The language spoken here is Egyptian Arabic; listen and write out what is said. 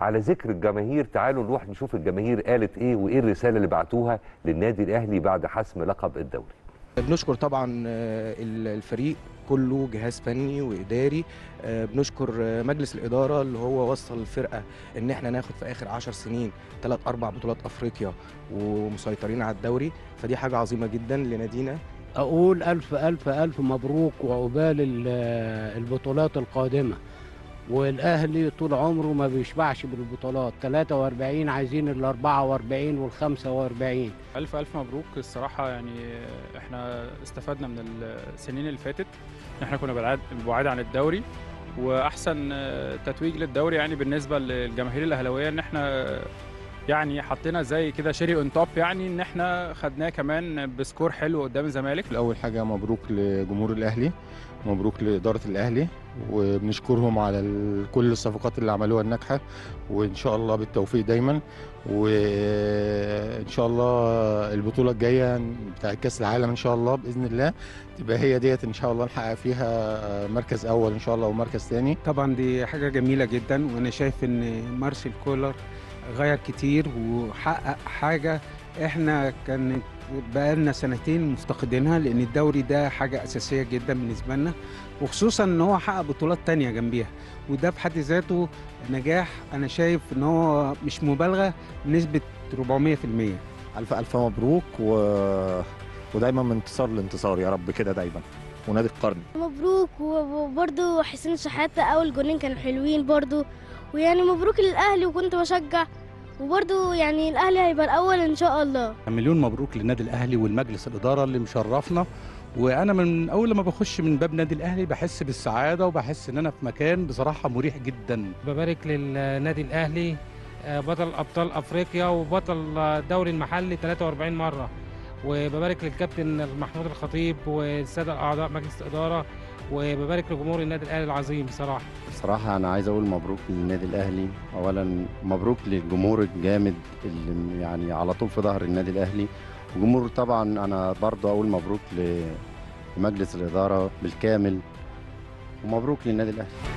على ذكر الجماهير تعالوا نروح نشوف الجماهير قالت ايه وايه الرساله اللي بعتوها للنادي الاهلي بعد حسم لقب الدوري بنشكر طبعا آه، الفريق كله جهاز فني واداري آه، بنشكر آه، مجلس الاداره اللي هو وصل الفرقه ان احنا ناخد في اخر 10 سنين ثلاث اربع بطولات افريقيا ومسيطرين على الدوري فدي حاجه عظيمه جدا لنادينا أقول ألف ألف ألف مبروك وعقبال ال- البطولات القادمة والأهلي طول عمره ما بيشبعش بالبطولات 43 عايزين ال 44 وال 45 ألف ألف مبروك الصراحة يعني احنا استفدنا من السنين اللي فاتت احنا كنا بعاد بعاد عن الدوري وأحسن تتويج للدوري يعني بالنسبة للجماهير الأهلاوية إن احنا يعني حطينا زي كده شيري اون توب يعني إن احنا خدناه كمان بسكور حلو قدام الزمالك اول حاجه مبروك لجمهور الاهلي مبروك لاداره الاهلي وبنشكرهم على ال- كل الصفقات اللي عملوها الناجحه وان شاء الله بالتوفيق دايما وان شاء الله البطوله الجايه بتاع كاس العالم ان شاء الله باذن الله تبقى هي ديت ان شاء الله نحقق فيها مركز اول ان شاء الله ومركز ثاني طبعا دي حاجة جميلة جدا وأنا شايف إن مارسيل كولر غير كتير وحقق حاجة إحنا كانت بقالنا سنتين مفتقدينها لأن الدوري ده حاجة أساسية جدا بالنسبة لنا وخصوصا إن هو حقق بطولات تانية جنبيها وده في حد ذاته نجاح أنا شايف إن هو مش مبالغة بنسبة 400% ألف ألف مبروك و... ودايما من انتصار لانتصار يا رب كده دايما ونادي القرن مبروك وبرضه حسين شحاتة أول جولين كانوا حلوين برضه ويعني مبروك للأهلي وكنت بشجع وبرضه يعني الأهلي هيبقى الأول إن شاء الله مليون مبروك للنادي الاهلي والمجلس الاداره اللي مشرفنا وانا من اول لما بخش من باب نادي الاهلي بحس بالسعاده وبحس ان انا في مكان بصراحه مريح جدا ببارك للنادي الاهلي آه، بطل ابطال افريقيا وبطل الدوري المحلي 43 مره وببارك للكابتن محمود الخطيب والساده اعضاء مجلس الاداره وببارك لجمهور النادي الاهلي العظيم بصراحه بصراحة أنا عايز أقول مبروك للنادي الأهلي أولا مبروك للجمهور الجامد اللي يعني على طول في ظهر النادي الأهلي وجمهور طبعا أنا برضه أقول مبروك لمجلس الإدارة بالكامل ومبروك للنادي الأهلي